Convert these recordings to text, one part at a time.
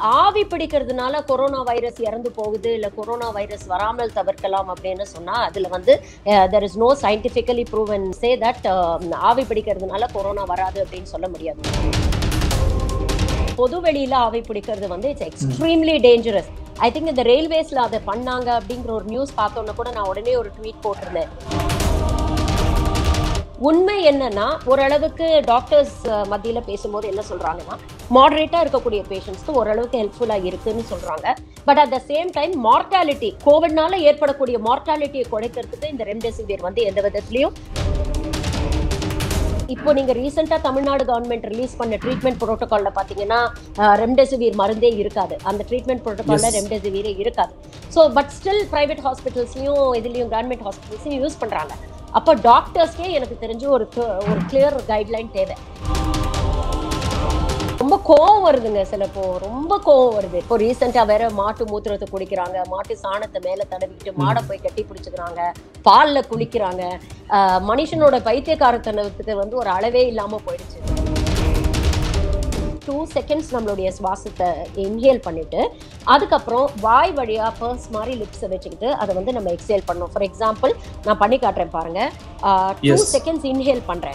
ஆவி பிடிக்கிறதுனால corona virus இறந்து போகுது இல்ல கொரோனா வைரஸ் வராமல் தவிர்க்கலாம் அப்படின்னு சொன்னா அதுல வந்து there is no scientifically proven say that ஆவி பிடிக்கிறதுனால கொரோனா வராது அப்படின்னு சொல்ல முடியாது பொது வெளியில ஆவி பிடிக்கிறது வந்து it's extremely dangerous I think இந்த ரயில்வேஸ்ல அதை பண்ணாங்க அப்படிங்கிற ஒரு நியூஸ் பார்த்தோன்னே கூட நான் உடனே ஒரு ட்வீட் போட்டிருந்தேன் உண்மை என்னன்னா ஓரளவுக்கு டாக்டர்ஸ் மத்தியில பேசும்போது என்ன சொல்றாங்கன்னா மாடரேட்டா இருக்கக்கூடிய பேஷண்ட்ஸ்க்கு ஓரளவுக்கு ஹெல்ப்ஃபுல்லா இருக்குன்னு சொல்றாங்க but at the same time mortality கோவிட்னால ஏற்படக்கூடிய மார்டாலிட்டியை குறைக்கிறதுக்கு இந்த ரெம்டெசிவிர் வந்து எந்த விதத்துலயும் இப்போ நீங்க ரீசெண்டா தமிழ்நாடு கவர்மெண்ட் ரிலீஸ் பண்ண ட்ரீட்மெண்ட் புரோட்டோகால்ல பாத்தீங்கன்னா ரெம்டெசிவிர் மருந்தே இருக்காது அந்த ட்ரீட்மெண்ட் புரோட்டோகால்ல Yes. ரெம்டெசிவிரே இருக்காது ஸோ பட் ஸ்டில் பிரைவேட் ஹாஸ்பிட்டல்ஸ்லயும் இதுலயும் கவர்மெண்ட் ஹாஸ்பிட்டல்ஸையும் யூஸ் பண்றாங்க அப்போ டாக்டர்ஸ்க்கே எனக்கு தெரிஞ்சு ஒரு cl- ஒரு கிளியர் கைட்லைன் தேவை ரொம்ப கோவம் வருதுங்க சிலப்போ ரொம்ப கோவம் வருது இப்போ ரீசெண்டா வேற மாட்டு மூத்திரத்தை குடிக்கிறாங்க மாட்டு சாணத்தை மேல தடவிக்கிட்டு மாடை போய் கட்டி பிடிச்சுக்கிறாங்க பால்ல குளிக்கிறாங்க ஆஹ் மனுஷனோட பைத்தியக்காரத்தனத்துக்கு வந்து ஒரு அளவே இல்லாம போயிடுச்சு டூ செகண்ட்ஸ் நம்மளுடைய சுவாசத்தை இன்ஹேல் பண்ணிட்டு அதுக்கப்புறம் வாய் வழியா பர்ஸ் மாதிரி லிப்ஸை வச்சுக்கிட்டு அதை வந்து நம்ம எக்ஸேல் பண்ணணும் ஃபார் எக்ஸாம்பிள் நான் பண்ணி காட்டுறேன் பாருங்க டூ Yes. செகண்ட்ஸ் இன்ஹேல் பண்றேன்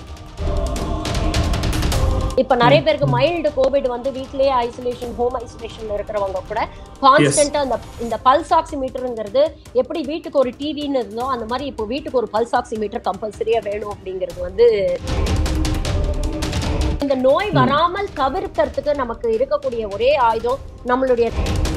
இப்ப நிறைய பேருக்கு மைல்டு கோவிட் வந்து வீட்லயே ஐசோலேஷன் ஹோம் ஐசோலேஷன்ல இருக்கிறவங்க கூட கான்ஸ்டன்டா இந்த இந்த பல்ஸ் ஆக்சிமீட்டருங்கிறது எப்படி வீட்டுக்கு ஒரு டிவின்னு இருந்தோ அந்த மாதிரி இப்போ வீட்டுக்கு ஒரு பல்ஸ் ஆக்சிமீட்டர் கம்பல்சரியா வேணும் அப்படிங்கிறது வந்து இந்த நோய் வராமல் தவிர்க்கிறதுக்கு நமக்கு இருக்கக்கூடிய ஒரே ஆயுதம் நம்மளுடைய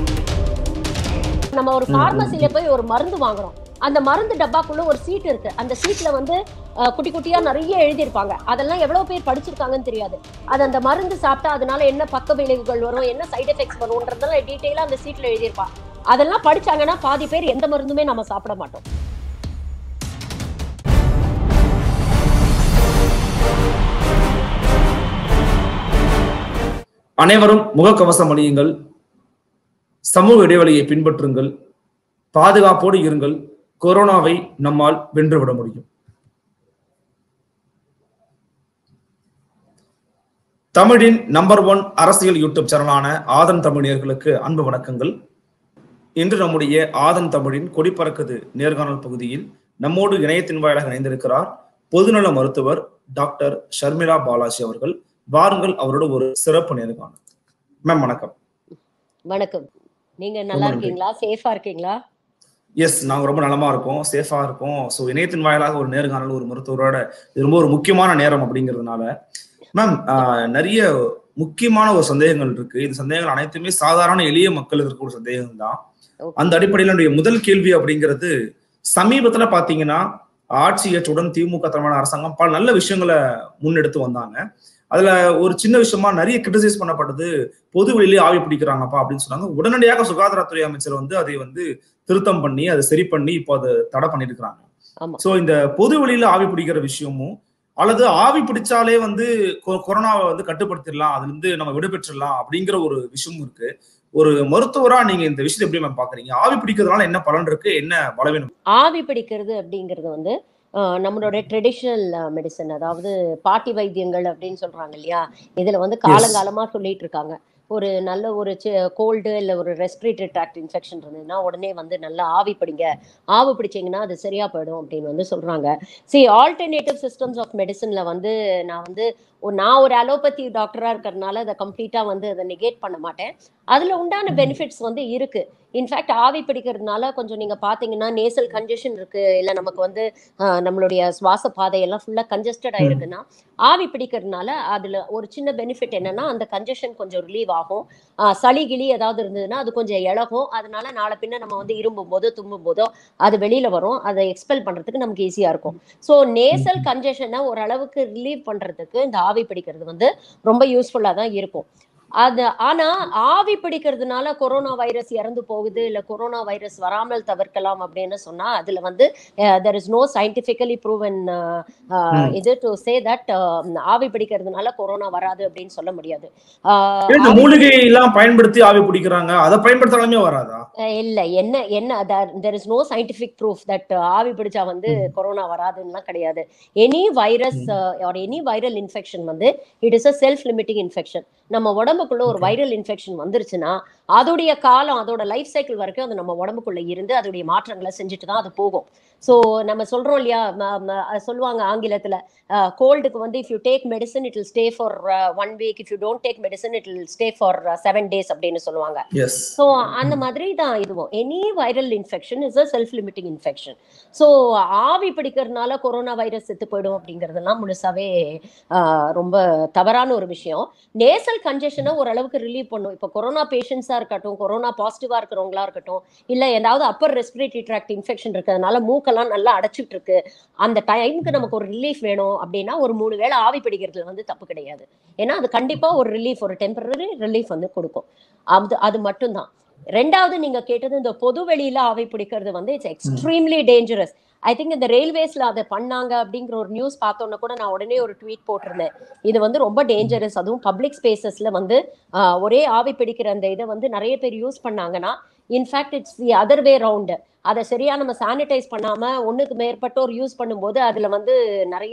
நம்ம ஒரு ம், ம், பார்மசில போய் ஒரு மருந்து வாங்குறோம் அந்த மருந்து டப்பாக்குள்ள ஒரு சீட் இருக்கு அந்த சீட்ல வந்து அஹ், குட்டி குட்டியா நிறைய எழுதியிருப்பாங்க அதெல்லாம் எவ்வளவு பேர் படிச்சிருக்காங்கன்னு தெரியாது அது அந்த மருந்து சாப்பிட்டா அதனால என்ன பக்க விளைவுகள் வரும் என்ன சைடு எஃபெக்ட்ஸ் வரும்ன்றதெல்லாம் டீட்டெயிலா அந்த சீட்ல எழுதியிருப்பான் அதெல்லாம் படிச்சாங்கன்னா பாதி பேர் எந்த மருந்துமே நம்ம சாப்பிட மாட்டோம் அனைவரும் முகக்கவசம் அணியுங்கள் சமூக இடைவெளியை பின்பற்றுங்கள் பாதுகாப்போடு இருங்கள் கொரோனாவை நம்மால் வென்றுவிட முடியும் தமிழின் நம்பர் ஒன் அரசியல் யூடியூப் சேனலான ஆதன் தமிழியர்களுக்கு அன்பு வணக்கங்கள் இன்று நம்முடைய ஆதன் தமிழின் கொடிப்பறக்குது நேர்காணல் பகுதியில் நம்மோடு இணையத்தின் வாயிலாக இணைந்திருக்கிறார் பொதுநல மருத்துவர் டாக்டர் ஷர்மிளா பாலாஜி அவர்கள் வாருங்கள் அவரோட ஒரு சிறப்பு நேர்காணல் மேம் வணக்கம் வணக்கம் நீங்க நல்லா ரொம்ப நன்றி. இருக்கீங்களா சேஃபா இருக்கீங்களா எஸ் நாங்க ரொம்ப நலமா இருக்கோம் சேஃபா இருக்கோம் ஸோ இணையத்தின் வாயிலாக ஒரு நேர்காணல் ஒரு மருத்துவரோட இது ரொம்ப ஒரு முக்கியமான நேரம் அப்படிங்கிறதுனால மேம் நிறைய முக்கியமான ஒரு சந்தேகங்கள் இருக்கு இந்த சந்தேகங்கள் அனைத்துமே சாதாரண எளிய மக்களுக்கு இருக்க ஒரு சந்தேகம் தான் Okay. அந்த அடிப்படையில் என்னுடைய முதல் கேள்வி அப்படிங்கிறது சமீபத்துல பாத்தீங்கன்னா ஆட்சி ஏற்றுடன் திமுக தலைமையான அரசாங்கம் பல நல்ல விஷயங்களை முன்னெடுத்து வந்தாங்க அதுல ஒரு சின்ன விஷயமா நிறைய கிரிட்டிசைஸ் பண்ணப்பட்டது பொது வெளியிலே ஆவி பிடிக்கிறாங்கப்பா அப்படின்னு சொன்னாங்க உடனடியாக சுகாதாரத்துறை அமைச்சர் வந்து அதை வந்து திருத்தம் பண்ணி அதை சரி பண்ணி இப்போ அதை தடை பண்ணிருக்கிறாங்க ஆமா. சோ இந்த பொது வெளியில ஆவி பிடிக்கிற விஷயமும் அல்லது ஆவி பிடிச்சாலே வந்து கொ- கொரோனாவை வந்து கட்டுப்படுத்திடலாம் அதுல இருந்து நம்ம விடுபெற்றுடலாம் அப்படிங்கிற ஒரு விஷயமும் இருக்கு ஒரு மருத்துவரா நீங்க இந்த விஷயத்தை எப்படி மேம் பாக்குறீங்க ஆவி பிடிக்கிறதுனால என்ன பலன் இருக்கு என்ன பலவீனம் ஆவி பிடிக்கிறது அப்படிங்கிறது வந்து அஹ், நம்மளோட ட்ரெடிஷ்னல் மெடிசன் அதாவது பாட்டி வைத்தியங்கள் அப்படின்னு சொல்றாங்க இல்லையா இதுல வந்து காலங்காலமா சொல்லிட்டு இருக்காங்க ஒரு நல்ல ஒரு கோல்டு இல்லை ஒரு ரெஸ்பிரேட்டரி ட்ராக்ட் இன்ஃபெக்ஷன் இருந்ததுன்னா உடனே வந்து நல்லா ஆவி பிடிங்க ஆவி பிடிச்சிங்கன்னா அது சரியா போயிடும் அப்படின்னு வந்து சொல்றாங்க சி ஆல்டர்னேட்டிவ் சிஸ்டம்ஸ் ஆஃப் மெடிசன்ல வந்து நான் வந்து ஒரு- நான் ஒரு அலோபதி டாக்டரா இருக்கிறதுனால அதை கம்ப்ளீட்டா வந்து அதை நெகேட் பண்ண மாட்டேன் அதுல உண்டான பெனிஃபிட்ஸ் வந்து இருக்கு இன்ஃபேக்ட் ஆவி பிடிக்கிறதுனால கொஞ்சம் நீங்க பாத்தீங்கன்னா நேசல் கன்ஜெஷன் இருக்கு இல்ல நமக்கு வந்து ஆஹ், நம்மளுடைய சுவாச பாதையெல்லாம் ஃபுல்லா கன்ஜஸ்டடா ம். இருக்குன்னா ஆவி பிடிக்கிறதுனால அதுல ஒரு சின்ன பெனிஃபிட் என்னன்னா அந்த கன்ஜெஷன் கொஞ்சம் ரிலீவ் ஆகும் ஆஹ், சளி கிளி ஏதாவது இருந்ததுன்னா அது கொஞ்சம் இழகும் அதனால நாளை பின்ன நம்ம வந்து இரும்பும் போதோ தும்பும் போதோ அது வெளியில வரும் அதை எக்ஸ்பெல் பண்றதுக்கு நமக்கு ஈஸியா இருக்கும் ஸோ நேசல் கன்ஜெஷனை ஓரளவுக்கு ரிலீவ் பண்றதுக்கு இந்த ஆவி பிடிக்கிறது வந்து ரொம்ப யூஸ்ஃபுல்லா தான் இருக்கும் அது ஆனா ஆவி பிடிக்கிறதுனால கொரோனா வைரஸ் இறந்து போகுது இல்ல கொரோனா வைரஸ் வராமல் தவிர்க்கலாம் அப்படின்னு சொன்னா அதுல வந்து there is no scientifically proven hmm. இது டு சே தட் ஆவி பிடிக்கிறதுனால கொரோனா வராது அப்படின்னு சொல்ல முடியாது ஆஹ், ஏன் இந்த ஆவி- மூலிகை எல்லாம் பயன்படுத்தி ஆவி பிடிக்கிறாங்க அதை பயன்படுத்தாலுமே வராதா அஹ் இல்ல என்ன என்ன there is no scientific proof that ஆவி பிடிச்சா வந்து ம். கொரோனா வராதுன்னுலாம் கிடையாது any virus or any viral infection வந்து it is a self limiting infection நம்ம உடம்புல உடம்புக்குள்ள ஒரு Okay. வைரல் இன்ஃபெக்ஷன் வந்துருச்சுன்னா அதோடைய காலம் அதோட லைஃப் சைக்கிள் வரைக்கும் அது நம்ம உடம்புக்குள்ள இருந்து அதோடைய மாற்றங்களை செஞ்சுட்டு தான் அது போகும் ஸோ நம்ம சொல்றோம் இல்லையா ம- ம- அது சொல்லுவாங்க ஆங்கிலத்துல கோல்டுக்கு வந்து if you take medicine it will stay for one week if you don't take medicine it will stay for seven days அப்படின்னு சொல்லுவாங்க எஸ் ஸோ அந்த மாதிரி தான் இதுவும் any viral infection is a self limiting infection so ஆவி பிடிக்கிறதுனால corona virus செத்து போயிடும் அப்படிங்கிறதெல்லாம் முழுசாவே ஆஹ், ரொம்ப தவறான ஒரு விஷயம் நேசல் கன்ஜெஷனை ஓரளவுக்கு ரிலீவ் பண்ணும் இப்போ கொரோனா பேஷண்ட்ஸாக இருக்கட்டும் கொரோனா பாசிட்டிவாக இருக்கிறவங்களா இருக்கட்டும் இல்லை ஏதாவது அப்பர் ரெஸ்பிரேட்டரி ட்ராக்ட் இன்ஃபெக்ஷன் இருக்கிறதுனால மூக்கெல்லாம் நல்லா அடைச்சிட்டு இருக்கு அந்த டைமுக்கு நமக்கு ஒரு ரிலீஃப் வேணும் அப்படின்னா ஒரு மூணு வேளை ஆவி பிடிக்கிறதுல வந்து தப்பு கிடையாது ஏன்னா அது கண்டிப்பா ஒரு ரிலீஃப் ஒரு டெம்பரரி ரிலீஃப் வந்து கொடுக்கும் அது அது மட்டும்தான் ரெண்டாவது நீங்க கேட்டது இந்த பொது வெளியில ஆவி பிடிக்கிறது வந்து it's extremely dangerous I think இந்த ரயில்வேஸ்ல அதை பண்ணாங்க அப்படிங்கிற ஒரு நியூஸ் பார்த்தோன்னா கூட நான் உடனே ஒரு ட்வீட் போட்டிருந்தேன் இது வந்து ரொம்ப டேஞ்சரஸ் அதுவும் பப்ளிக் ஸ்பேசஸ்ல வந்து ஆஹ், ஒரே ஆவி பிடிக்கிற அந்த இதை வந்து நிறைய பேர் யூஸ் பண்ணாங்கன்னா in fact it's the other way round அதை சரியா நம்ம சானிடைஸ் பண்ணாம ஒண்ணுக்கு மேற்பட்டோர் யூஸ் பண்ணும்போது அதுல வந்து நிறைய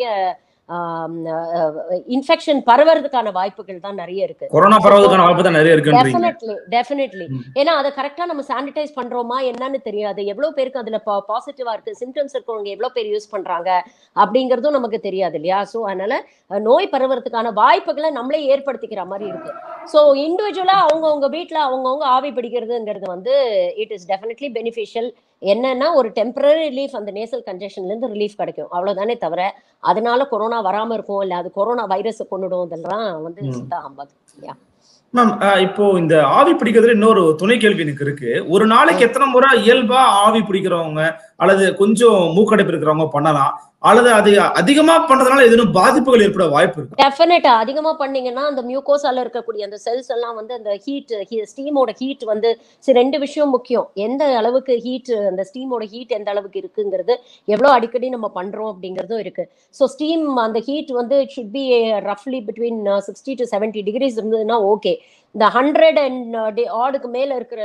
இன்ஃபெக்ஷன் பரவறதுக்கான வாய்ப்புகள் தான் நிறைய இருக்கு கொரோனா பரவதுக்கான வாய்ப்பு தான் நிறைய இருக்குன்றீங்க டெஃபினெட்லி டெஃபினெட்லி ம். ஏன்னா அதை கரெக்டா நம்ம சானிடைஸ் பண்றோமா என்னன்னு தெரியாது எவ்வளவு பேருக்கு அதுல பாசிட்டிவா இருக்கு சிம்டம்ஸ் இருக்கவங்க எவ்வளவு பேர் யூஸ் பண்றாங்க அப்படிங்கறதும் நமக்கு தெரியாது இல்லையா சோ அதனால அஹ், நோய் பரவறதுக்கான வாய்ப்புகளை நம்மளே ஏற்படுத்திக்கிற மாதிரி இருக்கு சோ இண்டிவிஜுவலா அவங்கவுங்க வீட்ல அவங்கவுங்க ஆவி பிடிக்கிறதுங்கிறது வந்து இட் இஸ் டெஃபினெட்லி பெனிஃபிஷியல் என்னன்னா ஒரு டெம்பரரி ரிலீஃப் அந்த நேசல் கன்ஜெஷன்ல இருந்து ரிலீஃப் கிடைக்கும் அவ்வளவுதானே தவிர அதனால கொரோனா வராம இருக்கும் இல்ல அது கொரோனா வைரஸ் கொண்டுடும் இதெல்லாம் வந்து ம். சுத்தா அம்பாது மேம் இப்போ இந்த ஆவி பிடிக்கிறதுல இன்னொரு துணை கேள்வி எனக்கு இருக்கு ஒரு நாளைக்கு எத்தனை முறை இயல்பா ஆவி பிடிக்கிறவங்க அல்லது கொஞ்சம் மூக்கடைப்பு இருக்கிறவங்க பண்ணலாம் அல்லது அது அதிகமா பண்றதுனால எதுவும் பாதிப்புகள் ஏற்பட வாய்ப்பு இருக்கு டெஃபினட்டா அதிகமா பண்ணீங்கன்னா அந்த மியூகோசால இருக்கக்கூடிய அந்த செல்ஸ் எல்லாம் வந்து அந்த ஹீட் ஸ்டீமோட ஹீட் வந்து சரி ரெண்டு விஷயம் முக்கியம் எந்த அளவுக்கு ஹீட் அந்த ஸ்டீமோட ஹீட் எந்த அளவுக்கு இருக்குங்கிறது எவ்வளவு அடிக்கடி நம்ம பண்றோம் அப்படிங்கிறதும் இருக்கு ஸோ ஸ்டீம் அந்த ஹீட் வந்து இட் ஷுட் பி ரஃப்லி between sixty to seventy degrees இருந்ததுன்னா ஓகே இந்த ஹண்ட்ரட் அண்ட் ஆடுக்கு மேல இருக்கிற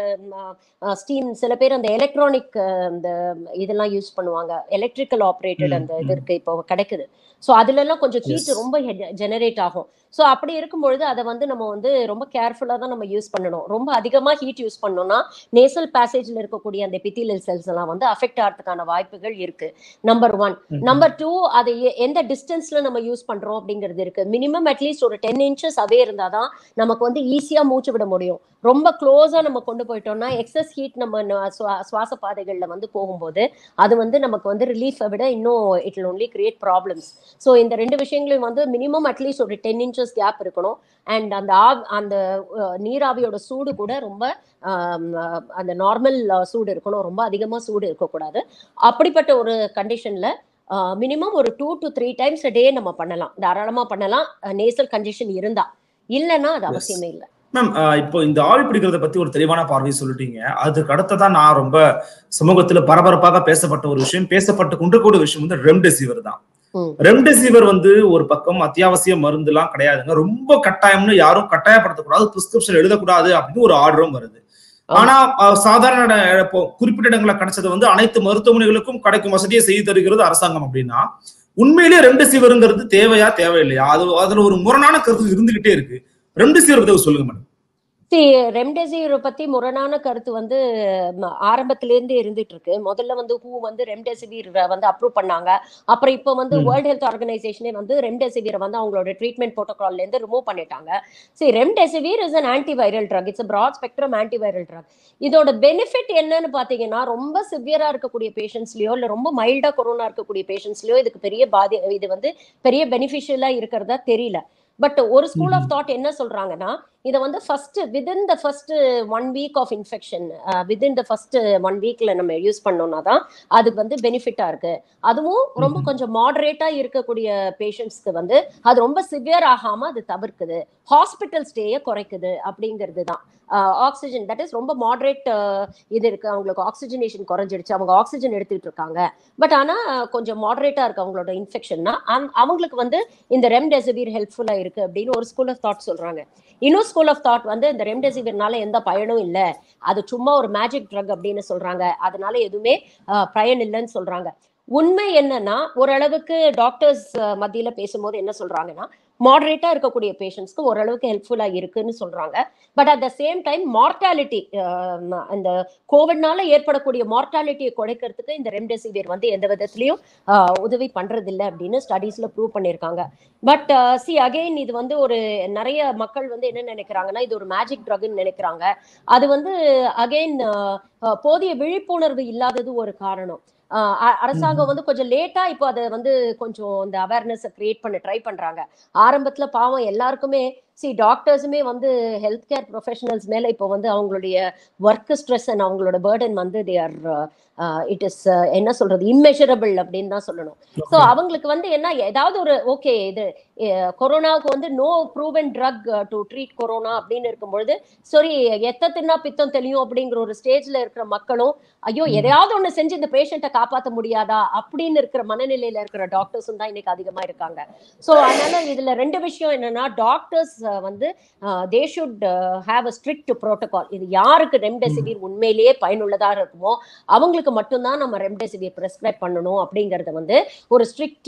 ஸ்டீம் சில பேர் அந்த எலக்ட்ரானிக் அந்த இதெல்லாம் யூஸ் பண்ணுவாங்க எலக்ட்ரிக்கல் ஆப்ரேட்டட் ம், அந்த இது ம். இருக்கு இப்போ கிடைக்குது ஸோ அதுல எல்லாம் கொஞ்சம் ஹீட் Yes. ரொம்ப ஜெனரேட் ஆகும் ஸோ அப்படி இருக்கும்பொழுது அதை வந்து நம்ம வந்து ரொம்ப கேர்ஃபுல்லாக தான் நம்ம யூஸ் பண்ணணும் ரொம்ப அதிகமாக ஹீட் யூஸ் பண்ணோம்னா நேசல் பேசேஜில் இருக்கக்கூடிய அந்த எபித்திலியல் செல்ஸ் எல்லாம் வந்து அஃபெக்ட் ஆகிறதுக்கான வாய்ப்புகள் இருக்கு நம்பர் ஒன் ம்ஹும். நம்பர் டூ அதை எ- எந்த டிஸ்டன்ஸ்ல நம்ம யூஸ் பண்றோம் அப்படிங்கிறது இருக்கு மினிமம் அட்லீஸ்ட் ஒரு டென் இன்ச்சஸ் அவே இருந்தாதான் நமக்கு வந்து ஈஸியா மூச்சு விட முடியும் ரொம்ப க்ளோஸா நம்ம கொண்டு போயிட்டோம்னா எக்ஸஸ் ஹீட் நம்ம ந- சுவா- சுவாச பாதைகள்ல வந்து போகும்போது அது வந்து நமக்கு வந்து ரிலீஃபை விட இன்னும் it will only create problems so இந்த ரெண்டு விஷயங்களையும் வந்து மினிமம் அட்லீஸ்ட் ஒரு டென் இன்ச்சஸ் கேப் இருக்கணும் அண்ட் அந்த ஆவ் அந்த அஹ், நீராவியோட சூடு கூட ரொம்ப ஆம், அஹ், அந்த நார்மல் சூடு இருக்கணும் ரொம்ப அதிகமா சூடு இருக்கக்கூடாது அப்படிப்பட்ட ஒரு கண்டிஷன்ல மினிமம் ஒரு two to three times day நம்ம பண்ணலாம் தாராளமா பண்ணலாம் நேசல் கன்ஜெஷன் இருந்தா இல்லைன்னா அது Yes. அவசியமே இல்லை மேம் இப்போ இந்த ஆவி பிடிக்கிறத பத்தி ஒரு தெளிவான பார்வை சொல்லிட்டீங்க அதுக்கு அடுத்ததான் நான் ரொம்ப சமூகத்துல பரபரப்பாக பேசப்பட்ட ஒரு விஷயம் பேசப்பட்டு கொண்டிருக்கூடிய விஷயம் வந்து ரெம்டெசிவிர் தான் ம். ரெம்டெசிவிர் வந்து ஒரு பக்கம் அத்தியாவசிய மருந்துலாம் கிடையாதுங்க ரொம்ப கட்டாயம்னு யாரும் கட்டாயப்படுத்தக்கூடாது பிரிஸ்கிரிப்ஷன் எழுதக்கூடாது அப்படின்னு ஒரு ஆர்டரும் வருது ஆனா அஹ், சாதாரண இட- இப்போ குறிப்பிட்ட இடங்களை கிடைச்சது வந்து அனைத்து மருத்துவமனைகளுக்கும் கிடைக்கும் வசதியை செய்து தருகிறது அரசாங்கம் அப்படின்னா உண்மையிலேயே ரெம்டெசிவிர்ங்கிறது தேவையா தேவையில்லையா அது அதுல ஒரு முரணான கருத்து இருந்துகிட்டே இருக்கு ரெம்டெசிவிர் பத்தி சொல்லுங்க மேடம் See, ரெம்டெசிவிர் பத்தி முரணான கருத்து வந்து ம, ஆரம்பத்துல இருந்து இருந்துட்டு இருக்கு முதல்ல வந்து ஹூ வந்து ரெம்டெசிவிர் வந்து அப்ரூவ் பண்ணாங்க அப்புறம் இப்போ வந்து ம். வேர்ல்ட் ஹெல்த் ஆர்கனைசேஷனே வந்து ரெம்டெசிவிரை வந்து அவங்களோட ட்ரீட்மெண்ட் ப்ரோட்டோகால்ல இருந்து ரிமூவ் பண்ணிட்டாங்க சரி remdesivir is an antiviral drug it's broad spectrum antiviral drug இதோட பெனிஃபிட் என்னன்னு பாத்தீங்கன்னா ரொம்ப சிவியரா இருக்கக்கூடிய பேஷண்ட்ஸ்லயோ இல்ல ரொம்ப மைல்டா கொரோனா இருக்கக்கூடிய பேஷண்ட்ஸ்லயோ இதுக்கு பெரிய பாதி இது வந்து பெரிய பெனிஃபிஷியலா இருக்கிறதா தெரியல பட் ஒரு ஸ்கூல் ஆஃப் தாட் என்ன சொல்றாங்கன்னா இதை வந்து first within the first one week of infection within the first one வீக்ல நம்ம யூஸ் பண்ணோம்னா தான் அதுக்கு வந்து பெனிஃபிட்டா இருக்கு அதுவும் ரொம்ப ம்ஹும். கொஞ்சம் மாடரேட்டா இருக்கக்கூடிய பேஷண்ட்ஸ்க்கு வந்து அது ரொம்ப சிவியர் ஆகாம அது தவிர்க்குது ஹாஸ்பிட்டல் ஸ்டேயை குறைக்குது அப்படிங்கிறது தான் ஆக்சிஜன் தட் இஸ் ரொம்ப மாடரேட் இது இருக்கு அவங்களுக்கு ஆக்சிஜனேஷன் குறைஞ்சிடுச்சு அவங்க ஆக்சிஜன் எடுத்துட்டு இருக்காங்க பட் ஆனா அஹ், கொஞ்சம் மாடரேட்டா இருக்கு அவங்களோட இன்ஃபெக்ஷன்னா அவங்களுக்கு வந்து இந்த ரெம்டெசிவிர் ஹெல்ப்ஃபுல்லா இருக்கு அப்படின்னு ஒரு ஸ்கூல் ஆஃப் தாட் சொல்றாங்க இன்னொரு ஸ்கூல் ஆஃப் தாட் வந்து இந்த ரெம்டெசிவிர்னால எந்த பயனும் இல்ல அது சும்மா ஒரு மேஜிக் ட்ரக் அப்படின்னு சொல்றாங்க அதனால எதுவுமே அஹ், பயன் இல்லைன்னு சொல்றாங்க உண்மை என்னன்னா ஓரளவுக்கு டாக்டர்ஸ் மத்தியில பேசும்போது என்ன சொல்றாங்கன்னா மாடரேட்டா இருக்கக்கூடிய பேஷண்ட்ஸ்க்கு ஓரளவுக்கு ஹெல்ப்ஃபுல்லா இருக்குன்னு சொல்றாங்க but at the same time mortality இந்த கோவிட்னால ஏற்படக்கூடிய மார்டாலிட்டியை குறைக்கிறதுக்கு இந்த ரெம்டெசிவிர் வந்து எந்த விதத்துலயும் ஆஹ், உதவி பண்றது இல்ல அப்படின்னு ஸ்டடீஸ்ல ப்ரூவ் பண்ணியிருக்காங்க பட் சி அகைன் இது வந்து ஒரு நிறைய மக்கள் வந்து என்ன நினைக்கிறாங்கன்னா இது ஒரு மேஜிக் ட்ரக்னு நினைக்கிறாங்க அது வந்து அகைன் போதிய விழிப்புணர்வு இல்லாதது ஒரு காரணம் ஆஹ் அ- அரசாங்கம் வந்து கொஞ்சம் லேட்டா இப்போ அதை வந்து கொஞ்சம் இந்த அவேர்னஸ் கிரியேட் பண்ண ட்ரை பண்றாங்க ஆரம்பத்துல பாவம் எல்லாருக்குமே சி டாக்டர்ஸுமே வந்து ஹெல்த் கேர் ப்ரொஃபஷனல்ஸ் மேல இப்போ வந்து அவங்களுடைய ஒர்க் ஸ்ட்ரெஸ் அண்ட் அவங்களோட பேர்டன் வந்து தே ஆர் இட் இஸ் என்ன சொல்றது இம்மெஷரபிள் அப்படின்னு தான் சொல்லணும் ஸோ அவங்களுக்கு வந்து என்ன ஏதாவது ஒரு ஓகே இது அஹ், கொரோனாவுக்கு வந்து no proven drug to treat corona அப்படின்னு இருக்கும்பொழுது சரி எத்த தின்னா பித்தம் தெளியும் அப்படிங்கிற ஒரு ஸ்டேஜ்ல இருக்கிற மக்களும் ஐயோ ம். எதையாவது ஒண்ணு செஞ்சு இந்த பேஷண்ட்டை காப்பாற்ற முடியாதா அப்படின்னு இருக்கிற மனநிலையில இருக்கிற டாக்டர்ஸும் தான் இன்னைக்கு அதிகமா இருக்காங்க ஸோ அதனால இதுல ரெண்டு விஷயம் என்னன்னா டாக்டர்ஸ் வந்து they should have a strict protocol இது யாருக்கு ரெம்டெசிவிர் உண்மையிலேயே பயனுள்ளதா இருக்குமோ அவங்களுக்கு மட்டும்தான் நம்ம ரெம்டெசிவிர் ப்ரெஸ்கிரைப் பண்ணணும் அப்படிங்கறத வந்து ஒரு ஸ்ட்ரிக்ட்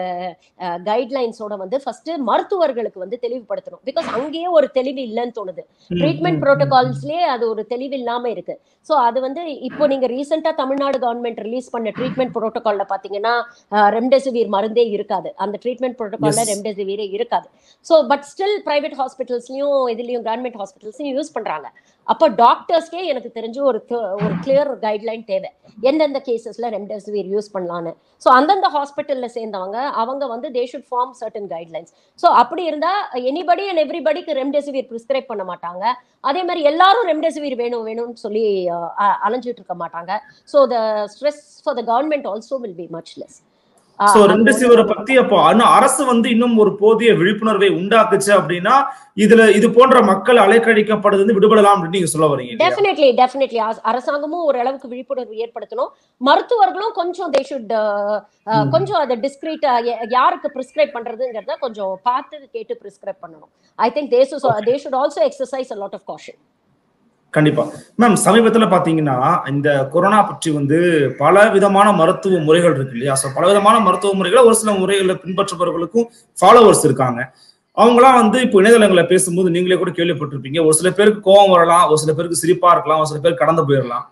கைட்லைன்ஸோட வந்து ஃபர்ஸ்ட் மருத்துவர்களுக்கு வந்து தெளிவுபடுத்தணும் பிகாஸ் அங்கேயே ஒரு தெளிவு இல்லைன்னு தோணுது ட்ரீட்மெண்ட் ப்ரோட்டோகால்ஸ்லயே அது ஒரு தெளிவு இல்லாம இருக்கு சோ அது வந்து இப்போ நீங்க ரீசெண்டா தமிழ்நாடு கவர்மெண்ட் ரிலீஸ் பண்ண ட்ரீட்மெண்ட் ப்ரோட்டோகால்ல பாத்தீங்கன்னா ரெம்டெசிவிர் மருந்தே இருக்காது அந்த ட்ரீட்மெண்ட் ப்ரோட்டோகால்ல Yes. ரெம்டெசிவிரே இருக்காது சோ பட் ஸ்டில் பிரைவேட் ஹாஸ்பிட்டல்ஸ்லயும் இதுலயும் கவர்மெண்ட் ஹாஸ்பிட்டல்ஸ்லயும் யூஸ் பண்றாங்க அப்ப டாக்டர்ஸ்க்கே எனக்கு தெரிஞ்சு ஒரு th- ஒரு கிளியர் கைட்லைன் தேவை எந்தெந்த கேசஸ்ல ரெம்டெசிவிர் யூஸ் பண்ணலான்னு ஸோ அந்தந்த ஹாஸ்பிட்டல்ல சேர்ந்தவங்க அவங்க வந்து they should form certain guidelines so அப்படி இருந்தா எனிபடி அண்ட் எவ்ரிபடிக்கு ரெம்டெசிவிர் ப்ரிஸ்கிரைப் பண்ண மாட்டாங்க அதே மாதிரி எல்லாரும் ரெம்டெசிவிர் வேணும் வேணும்னு சொல்லி அஹ், அ- அலைஞ்சிட்டு இருக்க மாட்டாங்க so the stress for the government also will be much less so ரெம்டெசிவிரை பத்தி அப்போ இன்னும் அரசு வந்து இன்னும் ஒரு போதிய விழிப்புணர்வை உண்டாக்குச்சு அப்படின்னா இதுல இது போன்ற மக்கள் அலைக்கழிக்கப்படுறது வந்து விடுபடலாம் அப்படின்னு நீங்க சொல்ல வரீங்க இல்லையா? டெஃபினெட்லி டெஃபினெட்லி அரசாங்கமும் ஓரளவுக்கு விழிப்புணர்வு ஏற்படுத்தணும் மருத்துவர்களும் கொஞ்சம் தே ஷுட் ம். கொஞ்சம் அதை டிஸ்கிரீட்டா யாருக்கு பிரிஸ்கிரைப் பண்றதுங்கிறத கொஞ்சம் பார்த்து கேட்டு பிரிஸ்கிரைப் பண்ணணும் I think they they should also exercise a lot of caution கண்டிப்பா மேம் சமீபத்துல பாத்தீங்கன்னா இந்த கொரோனா பற்றி வந்து பல விதமான மருத்துவ முறைகள் இருக்கு இல்லையா சோ பல விதமான மருத்துவ முறைகளை ஒரு சில முறைகளை பின்பற்றுபவர்களுக்கும் ஃபாலோவர்ஸ் இருக்காங்க அவங்களாம் வந்து இப்போ இணையதளங்களை பேசும்போது நீங்களே கூட கேள்விப்பட்டிருப்பீங்க ஒரு சில பேருக்கு கோவம் வரலாம் ஒரு சில பேருக்கு சிரிப்பா இருக்கலாம் ஒரு சில பேர் கடந்து போயிடலாம்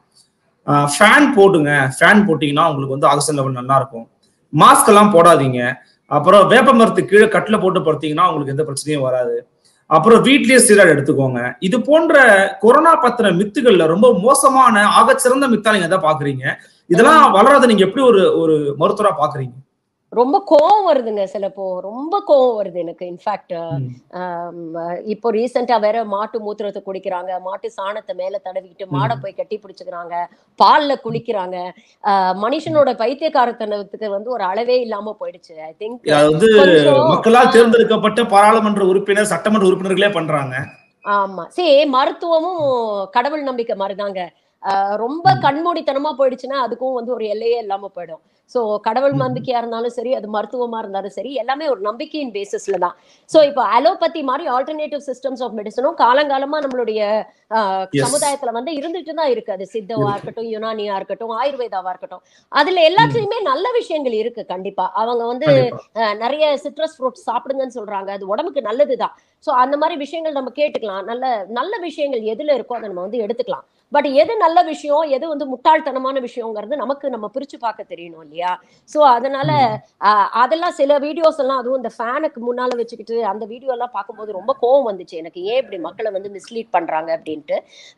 ஃபேன் போடுங்க ஃபேன் போட்டீங்கன்னா உங்களுக்கு வந்து ஆக்சிஜன் லெவல் நல்லா இருக்கும் மாஸ்க் எல்லாம் போடாதீங்க அப்புறம் வேப்ப மரத்து கீழே கட்டில போட்டு படுத்தீங்கன்னா உங்களுக்கு எந்த பிரச்சனையும் வராது அப்புறம் வீட்லயே ஸ்டீராய்டு எடுத்துக்கோங்க இது போன்ற கொரோனா பத்தின மித்துகள்ல ரொம்ப மோசமான ஆகச்சிறந்த மித்தா நீங்க எதை பாக்குறீங்க இதெல்லாம் வளராத நீங்க எப்படி ஒரு ஒரு மருத்துவரா பாக்குறீங்க ரொம்ப கோவம் வருதுங்க சிலப்போ ரொம்ப கோவம் வருது எனக்கு இன்ஃபேக்ட் ம். இப்போ ரீசெண்டா வேற மாட்டு மூத்திரத்தை குடிக்கிறாங்க மாட்டு சாணத்தை மேல தடவிக்கிட்டு மாடை போய் கட்டி பிடிச்சுக்கிறாங்க பால்ல குளிக்கிறாங்க ஆஹ் மனுஷனோட பைத்தியக்காரத்தனத்துக்கு வந்து ஒரு அளவே இல்லாம போயிடுச்சு ஐ திங்க் அதாவது கொஞ்சம் மக்களால் தேர்ந்தெடுக்கப்பட்ட பாராளுமன்ற உறுப்பினர் சட்டமன்ற உறுப்பினர்களே பண்றாங்க ஆமா சரி மருத்துவமும் கடவுள் நம்பிக்கை மாதிரிதாங்க ஆஹ் ரொம்ப ம். கண்மூடித்தனமா போயிடுச்சுன்னா அதுக்கும் வந்து ஒரு எல்லையே இல்லாம போயிடும் சோ கடவுள் ம். நம்பிக்கையா இருந்தாலும் சரி அது மருத்துவமா இருந்தாலும் சரி எல்லாமே ஒரு நம்பிக்கையின் பேசிஸ்ல தான் சோ இப்போ அலோபதி மாதிரி ஆல்டர்னேட்டிவ் சிஸ்டம்ஸ் ஆஃப் மெடிசனும் காலங்காலமா நம்மளுடைய ஆஹ், Yes. சமுதாயத்துல வந்து இருந்துட்டு தான் இருக்கு அது சித்தவா இருக்கட்டும் யுனானியா இருக்கட்டும் ஆயுர்வேதாவா இருக்கட்டும் அதுல எல்லாத்துலயுமே நல்ல விஷயங்கள் இருக்கு கண்டிப்பா அவங்க வந்து கண்டிப்பா அஹ் நிறைய சிட்ரஸ் ஃப்ரூட்ஸ் சாப்பிடுங்கன்னு சொல்றாங்க அது உடம்புக்கு நல்லதுதான் சோ அந்த மாதிரி விஷயங்கள் நம்ம கேட்டுக்கலாம் நல்ல நல்ல விஷயங்கள் எதுல இருக்கோ அதை நம்ம வந்து எடுத்துக்கலாம் பட் எது நல்ல விஷயம் எது வந்து முட்டாள்தனமான விஷயங்கிறது நமக்கு நம்ம பிரிச்சு பார்க்க தெரியணும் இல்லையா சோ அதனால அஹ், அதெல்லாம் சில வீடியோஸ் எல்லாம் அதுவும் இந்த ஃபேனுக்கு முன்னால வச்சுக்கிட்டு அந்த வீடியோ எல்லாம் பார்க்கும்போது ரொம்ப கோவம் வந்துச்சு எனக்கு ஏன் இப்படி மக்களை வந்து மிஸ்லீட் பண்றாங்க அப்படின்ட்டு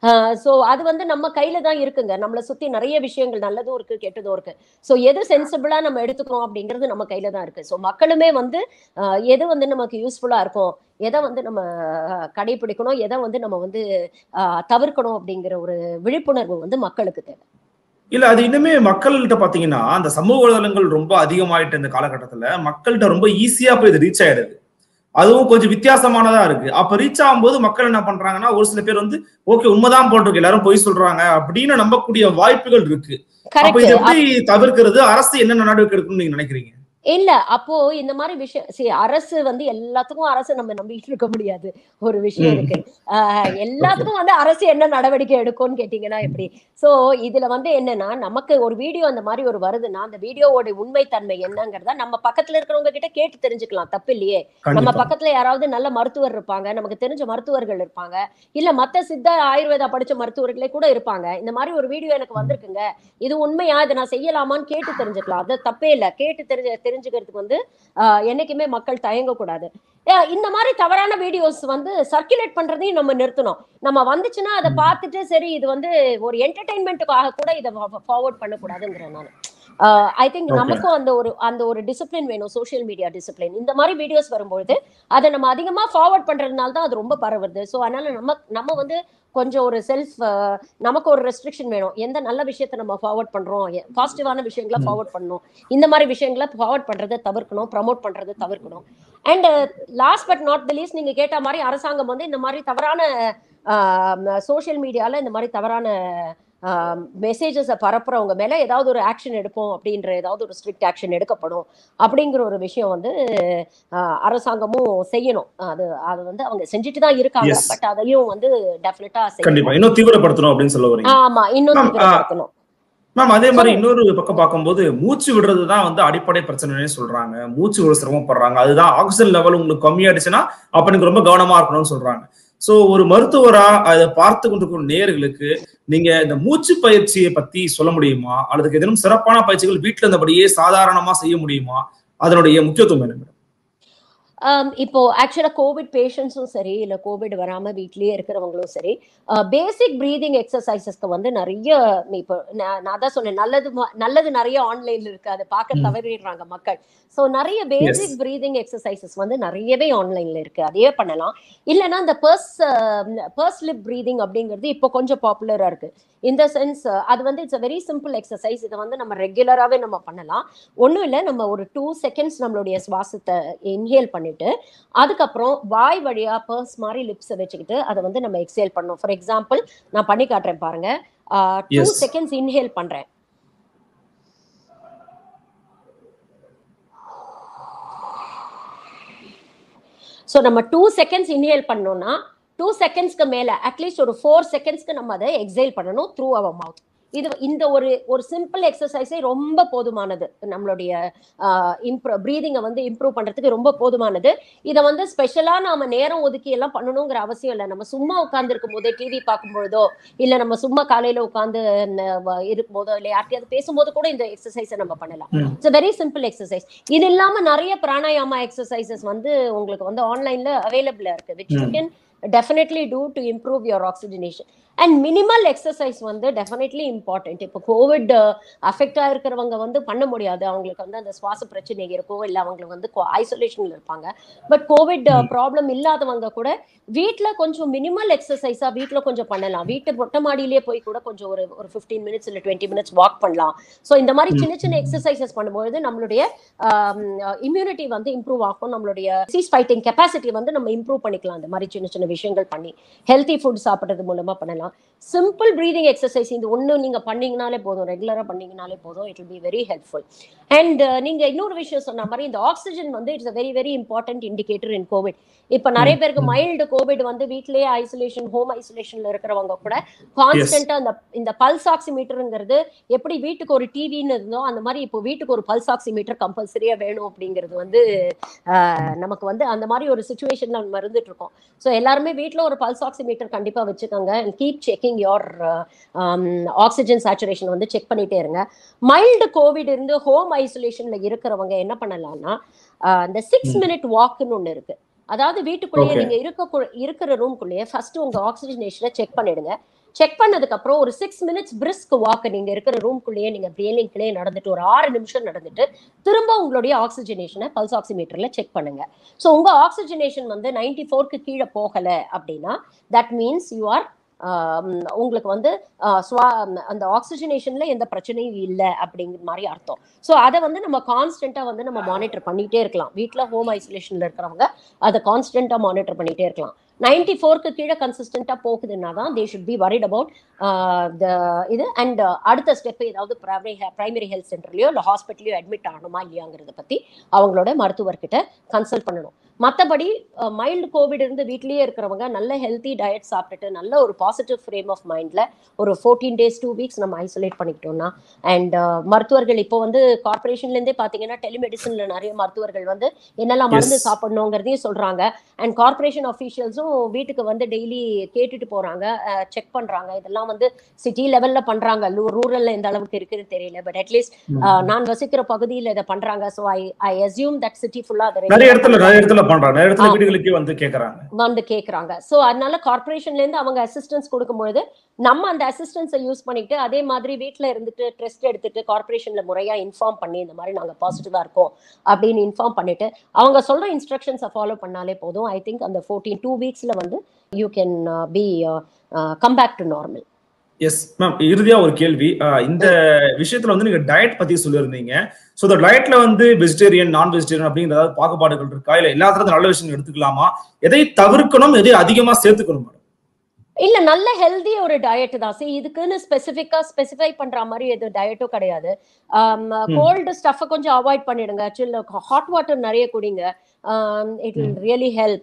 சோ அது வந்து நம்ம கையில தான் இருக்குங்க நம்மளை சுத்தி நிறைய விஷயங்கள் நல்லதும் இருக்கு கெட்டதும் இருக்கு சோ எது சென்சிபிளா நம்ம எடுத்துக்கிறோம் அப்படிங்கிறது நம்ம கையில தான் இருக்கு சோ மக்களுமே வந்து அஹ், எது வந்து நமக்கு யூஸ்ஃபுல்லா இருக்கும் எதை வந்து நம்ம அஹ், கடைபிடிக்கணும் எதை வந்து நம்ம வந்து அஹ், தவிர்க்கணும் அப்படிங்கிற ஒரு விழிப்புணர்வு வந்து மக்களுக்கு தேவை இல்ல அது இன்னுமே மக்கள்கிட்ட பாத்தீங்கன்னா அந்த சமூக வலைதளங்கள் ரொம்ப அதிகமாயிட்ட இந்த காலகட்டத்துல மக்கள்கிட்ட ரொம்ப ஈஸியா போய் இது ரீச் ஆயிடுது அதுவும் கொஞ்சம் வித்தியாசமானதா இருக்கு அப்ப ரீச் ஆகும்போது மக்கள் என்ன பண்றாங்கன்னா ஒரு சில பேர் வந்து ஓகே உண்மைதான் போட்டிருக்கு எல்லாரும் பொய் சொல்றாங்க அப்படின்னு நம்பக்கூடிய வாய்ப்புகள் இருக்கு அப்ப கரெக்ட் இது எப்படி தவிர்க்கிறது அரசு என்னென்ன நடவடிக்கை எடுக்கணும்னு நீங்க நினைக்கிறீங்க இல்ல அப்போ இந்த மாதிரி விஷயம் சரி அரசு வந்து எல்லாத்துக்கும் அரசு நம்ம நம்பிட்டு இருக்க முடியாது ஒரு விஷயம் ம். இருக்கு ஆஹ் எல்லாத்துக்கும் வந்து அரசு என்ன நடவடிக்கை எடுக்கும்னு கேட்டீங்கன்னா எப்படி சோ இதுல வந்து என்னன்னா நமக்கு ஒரு வீடியோ அந்த மாதிரி ஒரு வருதுன்னா அந்த வீடியோவோட உண்மைத்தன்மை என்னங்கிறத நம்ம பக்கத்துல இருக்கிறவங்க கிட்ட கேட்டு தெரிஞ்சுக்கலாம் தப்பு இல்லையே நம்ம கண்டிப்பா பக்கத்துல யாராவது நல்ல மருத்துவர் இருப்பாங்க நமக்கு தெரிஞ்ச மருத்துவர்கள் இருப்பாங்க இல்ல மத்த சித்த ஆயுர்வேதா படிச்ச மருத்துவர்களே கூட இருப்பாங்க இந்த மாதிரி ஒரு வீடியோ எனக்கு வந்திருக்குங்க இது உண்மையா இதை நான் செய்யலாமான்னு கேட்டு தெரிஞ்சுக்கலாம் அது தப்பே இல்ல கேட்டு தெரிஞ்சு தெரிஞ்சுக்கிறதுக்கு வந்து ஆஹ் என்னைக்குமே மக்கள் தயங்கக்கூடாது அஹ் இந்த மாதிரி தவறான வீடியோஸ் வந்து சர்க்குலேட் பண்றதையும் நம்ம நிறுத்தணும் நம்ம வந்துச்சுன்னா அதை பார்த்துட்டு சரி இது வந்து ஒரு என்டர்டைன்மெண்ட்டுக்காக கூட இதை ஃபார்வர்ட் பண்ணக்கூடாதுங்கிறேன் நான் ஐ திங்க் Okay. நமக்கும் அந்த ஒரு அந்த ஒரு டிசிப்ளின் வேணும் சோஷியல் மீடியா டிசிப்ளின் இந்த மாதிரி வீடியோஸ் வரும்பொழுது அதை நம்ம அதிகமா ஃபார்வர்ட் பண்றதுனால தான் அது ரொம்ப பரவுது ஸோ அதனால நம்ம நம்ம வந்து கொஞ்சம் ஒரு செல்ஃப் நமக்கு ஒரு ரெஸ்ட்ரிக்ஷன் வேணும் எந்த நல்ல விஷயத்த நம்ம ஃபார்வர்ட் பண்றோம் பாசிட்டிவான விஷயங்களை ம். ஃபார்வர்ட் பண்ணணும் இந்த மாதிரி விஷயங்களை ஃபார்வர்ட் பண்றதை தவிர்க்கணும் ப்ரமோட் பண்றதை தவிர்க்கணும் and last but not the least நீங்க கேட்ட மாதிரி அரசாங்கம் வந்து இந்த மாதிரி தவறான சோஷியல் மீடியால இந்த மாதிரி தவறான மெசேஜஸை பரப்புறவங்க மேல ஏதாவது ஒரு ஆக்ஷன் எடுப்போம் அப்படின்ற ஏதாவது ஒரு ஸ்ட்ரிக்ட் ஆக்ஷன் எடுக்கப்படும் அப்படிங்கிற ஒரு விஷயம் வந்து ஆஹ் அரசாங்கமும் செய்யணும் அது அது வந்து அவங்க செஞ்சுட்டு தான் இருக்காங்க Yes. பட் அதையும் வந்து டெஃபினட்டா கண்டிப்பா செய்யணும் இன்னும் தீவிரப்படுத்தணும் அப்படின்னு சொல்ல வரீங்க ஆமா இன்னும் Ma'am, தீவிரப்படுத்தணும் மேம் அதே மாதிரி சொல்லுங்க. இன்னொரு பக்கம் பார்க்கும்போது மூச்சு விடுறது தான் வந்து அடிப்படை பிரச்சனைனே சொல்றாங்க மூச்சு விட சிரமப்படுறாங்க அதுதான் ஆக்சிஜன் லெவல் உங்களுக்கு கம்மியாயிடுச்சுன்னா அப்ப நீங்க ரொம்ப கவனமா இருக்கணும்னு சொல்றாங்க சோ ஒரு மருத்துவரா அதை பார்த்து கொண்டிருக்கும் நேயர்களுக்கு நீங்க இந்த மூச்சு பயிற்சியை பத்தி சொல்ல முடியுமா அல்லது ஏதேனும் சிறப்பான பயிற்சிகள் வீட்டுல இருந்தபடியே சாதாரணமா செய்ய முடியுமா அதனுடைய முக்கியத்துவம் என்ன மேடம் ஆம், இப்போ ஆக்சுவலா கோவிட் பேஷண்ட்ஸும் சரி இல்ல கோவிட் வராம வீட்லயே இருக்கிறவங்களும் சரி பேசிக் பிரீதிங் எக்ஸசைசஸ்க்கு வந்து நிறைய இப்போ நான் நான் தான் சொன்னேன் நல்லது ம- நல்லது நிறைய ஆன்லைன்ல இருக்கு அதை பார்க்க ம். தவறிடுறாங்க மக்கள் ஸோ நிறைய பேசிக் பிரீதிங் எக்ஸசைசஸ் வந்து நிறையவே ஆன்லைன்ல இருக்கு அதையே பண்ணலாம் இல்லைன்னா இந்த பர்ஸ் பர்ஸ் லிப் பிரீதிங் அப்படிங்கிறது இப்போ கொஞ்சம் பாப்புலரா இருக்கு இந்த சென்ஸ் அது வந்து it's a very simple exercise இதை வந்து நம்ம ரெகுலராகவே நம்ம பண்ணலாம் ஒன்றும் இல்லை நம்ம ஒரு டூ செகண்ட்ஸ் நம்மளுடைய சுவாசத்தை இன்ஹேல் பண்ணிட்டு அதுக்கப்புறம் வாய் வழியா பர்ஸ் மாதிரி லிப்ஸை வச்சுக்கிட்டு அதை வந்து நம்ம எக்ஸேல் பண்ணணும் ஃபார் எக்ஸாம்பிள் நான் பண்ணி காட்டுறேன் பாருங்க டூ Yes. செகண்ட்ஸ் இன்ஹேல் பண்றேன் ஸோ நம்ம டூ செகண்ட்ஸ் இன்ஹேல் பண்ணோம்னா டூ செகண்ட்ஸ்க்கு மேல அட்லீஸ்ட் ஒரு ஃபோர் செகண்ட்ஸ்க்கு நம்ம அதை எக்ஸைல் பண்ணணும் த்ரூ அவர் மவுத் இது இந்த ஒரு ஒரு சிம்பிள் எக்ஸசைஸே ரொம்ப போதுமானது நம்மளுடைய இம்ப்ரூ ப்ரீதிங்கை வந்து இம்ப்ரூவ் பண்றதுக்கு ரொம்ப போதுமானது இதை வந்து ஸ்பெஷலா நாம நேரம் ஒதுக்கி எல்லாம் பண்ணணுங்கிற அவசியம் இல்லை நம்ம சும்மா உட்கார்ந்து இருக்கும் போதோ டிவி பார்க்கும் பொழுதோ இல்ல நம்ம சும்மா காலையில உட்காந்து இருக்கும் போதோ இல்ல யார்கிட்டயாவது பேசும்போது கூட இந்த எக்ஸசைஸை நம்ம பண்ணலாம் ம். இட்ஸ் வெரி சிம்பிள் எக்ஸசைஸ் இது இல்லாம நிறைய பிராணாயாமா எக்ஸசைசஸ் வந்து உங்களுக்கு வந்து ஆன்லைன்ல அவைலபிளா இருக்கு which you hmm. Can definitely do to improve your oxygenation and minimal exercise வந்து டெஃபினெட்லி இம்பார்ட்டன்ட் இப்போ கோவிட் அஃபெக்ட் ஆயிருக்கிறவங்க வந்து பண்ண முடியாது அவங்களுக்கு வந்து அந்த சுவாச பிரச்சனை இருக்கும் இல்லை அவங்களுக்கு வந்து ஐசோலேஷன்ல இருப்பாங்க பட் கோவிட் ம். ப்ராப்ளம் இல்லாதவங்க கூட வீட்டில் கொஞ்சம் மினிமல் எக்ஸசைஸாக வீட்டில் கொஞ்சம் பண்ணலாம் வீட்டு மொட்டை மாடியிலேயே போய் கூட கொஞ்சம் ஒரு ஒரு ஃபிஃப்டீன் மினிட்ஸ் இல்லை டுவெண்ட்டி மினிட்ஸ் வாக் பண்ணலாம் ஸோ இந்த மாதிரி ம். சின்ன சின்ன எக்ஸசைசஸ் பண்ணும்பொழுது நம்மளுடைய இம்யூனிட்டி வந்து இம்ப்ரூவ் ஆகும் நம்மளுடைய சீஸ் ஃபைட்டிங் கெப்பாசிட்டி வந்து நம்ம இம்ப்ரூவ் பண்ணிக்கலாம் இந்த மாதிரி சின்ன சின்ன விஷயங்கள் பண்ணி ஹெல்த்தி ஃபுட் சாப்பிட்றது மூலமா பண்ணலாம் சிம்பிள் ப்ரீதிங் எக்ஸசைஸ் இந்த ஒன்று நீங்க பண்ணீங்கனாலே போதும் ரெகுலரா பண்ணீங்கனாலே போதும் it will be very helpful and நீங்க இன்னொரு விஷயம் சொன்ன மாதிரி இந்த ஆக்சிஜன் வந்து it's very very important indicator in covid இப்ப நிறைய ம், பேருக்கு ம். மைல்டு கோவிட் வந்து வீட்லயே ஐசோலேஷன் ஹோம் ஐசோலேஷன்ல இருக்கிறவங்க கூட கான்ஸ்டன்டா இந்த இந்த பல்ஸ் ஆக்சிமீட்டருங்கிறது எப்படி வீட்டுக்கு ஒரு டிவின்னு இருந்தோ அந்த மாதிரி இப்போ வீட்டுக்கு ஒரு பல்ஸ் ஆக்சிமீட்டர் கம்பல்சரியா வேணும் அப்படிங்கிறது வந்து ஆஹ், நமக்கு வந்து அந்த மாதிரி ஒரு சுச்சுவேஷன்ல நம்ம இருந்துட்டு இருக்கோம் ஸோ எல்லாருமே வீட்ல ஒரு பல்ஸ் ஆக்சிமீட்டர் கண்டிப்பா வச்சுக்கோங்க and keep checking your oxygen saturation வந்து செக் பண்ணிட்டே இருங்க மைல்டு கோவிட் இருந்து ஹோம் ஐசோலேஷன்ல இருக்கிறவங்க என்ன பண்ணலாம்னா ஆஹ், இந்த சிக்ஸ் ம். மினிட் வாக்குன்னு ஒன்று இருக்கு அதாவது வீட்டுக்குள்ளேயே Okay. நீங்க இருக்க இருக்கிற ரூம்குள்ளேயே ஃபர்ஸ்ட் உங்க ஆக்சிஜனேஷனை செக் பண்ணிடுங்க செக் பண்ணதுக்கு அப்புறம் ஒரு சிக்ஸ் மினிட்ஸ் பிரிஸ்க் வாக் நீங்க இருக்கிற ரூம்குள்ளேயே நீங்க பிரியலிங்லேயே நடந்துட்டு ஒரு ஆறு நிமிஷம் நடந்துட்டு திரும்ப உங்களுடைய ஆக்சிஜனேஷனை பல்ஸ் ஆக்சிமீட்டர்ல செக் பண்ணுங்க ஸோ உங்க ஆக்சிஜனேஷன் வந்து நைன்டி ஃபோர்க்கு கீழே போகல அப்படின்னா தட் மீன்ஸ் யூ ஆர் உங்களுக்கு வந்து ஆஹ், சுவா அந்த ஆக்சிஜனேஷன்ல எந்த பிரச்சனையும் இல்லை அப்படிங்கிற மாதிரி அர்த்தம் ஸோ அதை வந்து நம்ம கான்ஸ்டன்டா வந்து நம்ம மானிட்டர் பண்ணிட்டே இருக்கலாம் வீட்டில் ஹோம் ஐசோலேஷன்ல இருக்கிறவங்க அதை கான்ஸ்டன்டா மானிட்டர் பண்ணிட்டே இருக்கலாம் நைன்டி ஃபோருக்கு கீழே கன்சிஸ்டண்டா போகுதுன்னா தான் they should be worried about the இது அண்ட் அடுத்த ஸ்டெப் ஏதாவது பிரைமரி ஹெல்த் சென்டர்லயோ இல்லை ஹாஸ்பிட்டலையோ அட்மிட் ஆகணுமா இல்லையாங்கிறத பத்தி அவங்களோட மருத்துவர்கிட்ட கன்சல்ட் பண்ணணும் மற்றபடி மைல்டு கோவிட் இருந்து வீட்லயே இருக்கிறவங்க நல்ல ஹெல்த்தி டயட் சாப்பிட்டுட்டு நல்ல ஒரு பாசிட்டிவ் ஃப்ரேம் ஆஃப் மைண்ட்ல ஒரு ஃபோர்டீன் டேஸ் டூ வீக்ஸ் நம்ம ஐசோலேட் பண்ணிக்கிட்டோம்னா அண்ட் மருத்துவர்கள் இப்போ வந்து கார்பரேஷன்ல இருந்தே பாத்தீங்கன்னா டெலிமெடிசன்ல நிறைய மருத்துவர்கள் வந்து என்னெல்லாம் மருந்து Yes. சாப்பிடணுங்கிறதையும் சொல்றாங்க அண்ட் கார்பரேஷன் அஃபீஷியல்ஸும் வீட்டுக்கு வந்து டெய்லி கேட்டுட்டு போறாங்க செக் பண்றாங்க இதெல்லாம் வந்து சிட்டி லெவல்ல பண்றாங்க ரூரல்ல எந்த அளவுக்கு இருக்குன்னு தெரியல பட் அட்லீஸ்ட் நான் வசிக்கிற பகுதியில இதை பண்றாங்க so I I assume that city ஃபுல்லா நிறைய இடத்துல நிறைய இடத்துல பண்றாங்க நிறைய இடத்துல ஆ. வீடுகளுக்கே வந்து கேக்குறாங்க வந்து கேக்குறாங்க சோ அதனால கார்பரேஷன்ல இருந்து அவங்க அசிஸ்டன்ஸ் கொடுக்கும்பொழுது நம்ம அந்த அசிஸ்டன்ஸை யூஸ் பண்ணிட்டு அதே மாதிரி வீட்ல இருந்துட்டு டெஸ்ட் எடுத்துட்டு கார்பரேஷன்ல முறையா இன்ஃபார்ம் பண்ணி இந்த மாதிரி நாங்க பாசிட்டிவா இருக்கோம் அப்படின்னு இன்ஃபார்ம் பண்ணிட்டு அவங்க சொல்ற இன்ஸ்ட்ரக்ஷன்ஸை ஃபாலோ பண்ணாலே போதும் ஐ திங்க் அந்த ஃபோர்டீன் டூ வீக்ஸ்ல வந்து you can be come back to normal yes ma'am இறுதியா ஒரு கேள்வி ஆஹ் இந்த விஷயத்துல வந்து நீங்க டயட் பத்தி சொல்லியிருந்தீங்க சோ இந்த டயட்ல வந்து வெஜிடேரியன் நான் வெஜிடேரியன் அப்படிங்கிற ஏதாவது பாகுபாடுகள் இருக்கா இல்ல எல்லாத்துல நல்ல விஷயம் எடுத்துக்கலாமா எதை தவிர்க்கணும் எதை அதிகமா சேர்த்துக்கணும் மேடம் இல்ல நல்ல ஹெல்தி ஒரு டயட் தான் see இதுக்குன்னு ஸ்பெசிஃபிக்கா ஸ்பெசிஃபை பண்ற மாதிரி எது டயட்டும் கிடையாது கோல்டு ஸ்டஃப்பை கொஞ்சம் அவாய்ட் பண்ணிடுங்க சில் ஹாட் வாட்டர் நிறைய குடிங்க இட் வில் ரியலி ஹெல்ப்